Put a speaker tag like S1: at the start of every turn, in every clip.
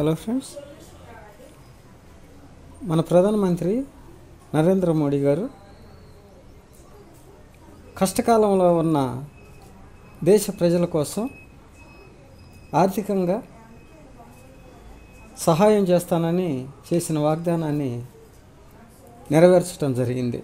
S1: hello friends మన ప్రధానమంత్రి నరేంద్ర మోడీ గారు కష్టకాలంలో ఉన్న దేశ ప్రజల కోసం ఆర్థికంగా సహాయం చేస్తానని చేసిన వాగ్దానాన్ని నెరవేర్చడం జరిగింది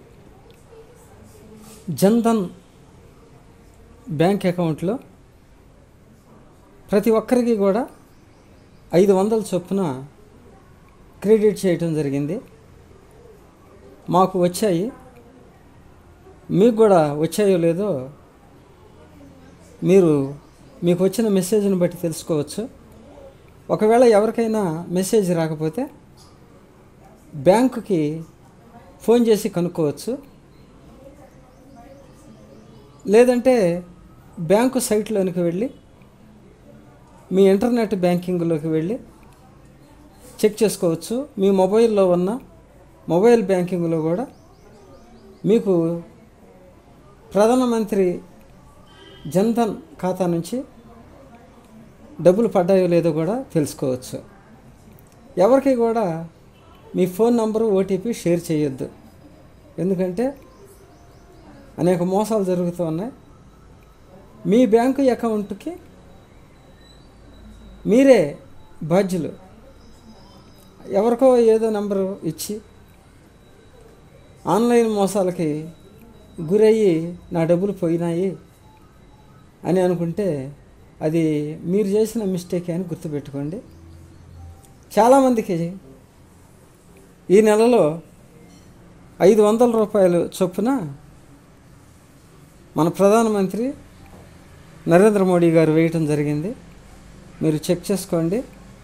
S1: జన్ధన్ బ్యాంక్ అకౌంట్లో ప్రతి ఒక్కరికి కూడా ఐదు వందల చొప్పున క్రెడిట్ చేయటం జరిగింది మాకు వచ్చాయి మీకు కూడా వచ్చాయో లేదో మీరు మీకు వచ్చిన మెసేజ్ని బట్టి తెలుసుకోవచ్చు ఒకవేళ ఎవరికైనా మెసేజ్ రాకపోతే బ్యాంకుకి ఫోన్ చేసి కనుక్కోవచ్చు లేదంటే బ్యాంకు సైట్లోనికి వెళ్ళి మీ ఇంటర్నెట్ బ్యాంకింగ్లోకి వెళ్ళి చెక్ చేసుకోవచ్చు మీ మొబైల్లో ఉన్న మొబైల్ బ్యాంకింగ్లో కూడా మీకు ప్రధానమంత్రి జన్ధన్ ఖాతా నుంచి డబ్బులు పడ్డాయో లేదో కూడా తెలుసుకోవచ్చు ఎవరికి కూడా మీ ఫోన్ నంబరు ఓటీపీ షేర్ చేయొద్దు ఎందుకంటే అనేక మోసాలు జరుగుతూ ఉన్నాయి మీ బ్యాంకు అకౌంట్కి మీరే బాధ్యులు ఎవరికో ఏదో నెంబరు ఇచ్చి ఆన్లైన్ మోసాలకి గురయ్యి నా డబ్బులు పోయినాయి అని అనుకుంటే అది మీరు చేసిన మిస్టేక్ అని గుర్తుపెట్టుకోండి చాలామందికి ఈ నెలలో ఐదు వందల రూపాయలు చొప్పున మన ప్రధానమంత్రి నరేంద్ర మోడీ గారు వేయటం జరిగింది మీరు చెక్ చేసుకోండి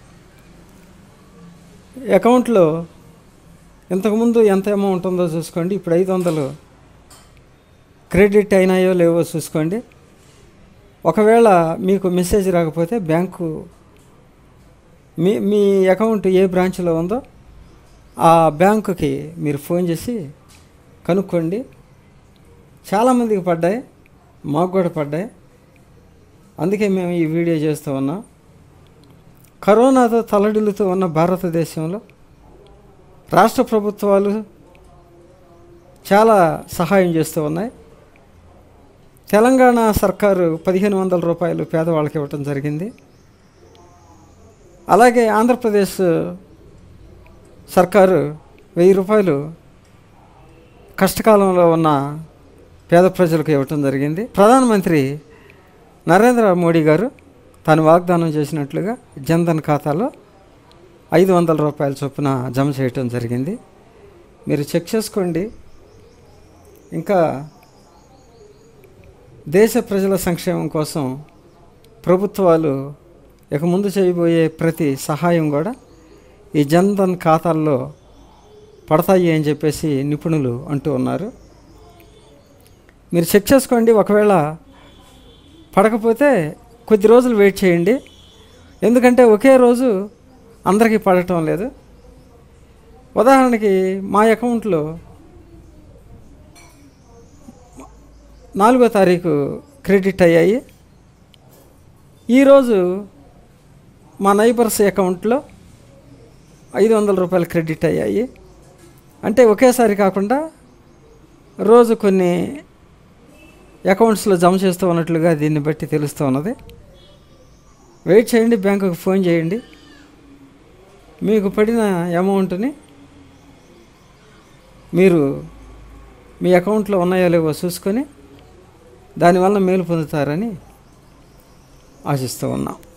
S1: అకౌంట్లో ఇంతకుముందు ఎంత అమౌంట్ ఉందో చూసుకోండి ఇప్పుడు ఐదు వందలు క్రెడిట్ అయినాయో లేవో చూసుకోండి ఒకవేళ మీకు మెసేజ్ రాకపోతే బ్యాంకు మీ మీ అకౌంట్ ఏ బ్రాంచ్లో ఉందో ఆ బ్యాంకుకి మీరు ఫోన్ చేసి కనుక్కోండి చాలామందికి పడ్డాయి మాకు కూడా పడ్డాయి అందుకే మేము ఈ వీడియో చేస్తూ ఉన్నాం కరోనాతో తలడిల్లుతూ ఉన్న భారతదేశంలో రాష్ట్ర ప్రభుత్వాలు చాలా సహాయం చేస్తూ ఉన్నాయి తెలంగాణ సర్కారు పదిహేను వందల రూపాయలు పేదవాళ్ళకి ఇవ్వటం జరిగింది అలాగే ఆంధ్రప్రదేశ్ సర్కారు వెయ్యి రూపాయలు కష్టకాలంలో ఉన్న పేద ప్రజలకు ఇవ్వటం జరిగింది ప్రధానమంత్రి నరేంద్ర మోడీ గారు తాను వాగ్దానం చేసినట్లుగా జన్ధన్ ఖాతాలో ఐదు వందల రూపాయల చొప్పున జమ చేయటం జరిగింది మీరు చెక్ చేసుకోండి ఇంకా దేశ ప్రజల సంక్షేమం కోసం ప్రభుత్వాలు ఇక ముందు చేయబోయే ప్రతి సహాయం కూడా ఈ జన్ధన్ ఖాతాల్లో పడతాయి అని చెప్పేసి నిపుణులు అంటూ ఉన్నారు మీరు చెక్ చేసుకోండి ఒకవేళ పడకపోతే కొద్ది రోజులు వెయిట్ చేయండి ఎందుకంటే ఒకే రోజు అందరికీ పడటం లేదు ఉదాహరణకి మా అకౌంట్లో నాలుగో తారీఖు క్రెడిట్ అయ్యాయి ఈరోజు మా నైబర్స్ అకౌంట్లో ఐదు వందల రూపాయలు క్రెడిట్ అయ్యాయి అంటే ఒకేసారి కాకుండా రోజు కొన్ని అకౌంట్స్లో జమ చేస్తూ ఉన్నట్లుగా దీన్ని బట్టి తెలుస్తూ ఉన్నది వెయిట్ చేయండి బ్యాంకుకి ఫోన్ చేయండి మీకు పడిన అమౌంట్ని మీరు మీ అకౌంట్లో ఉన్నాయో లేవో చూసుకొని దానివల్ల మేలు పొందుతారని ఆశిస్తూ ఉన్నాం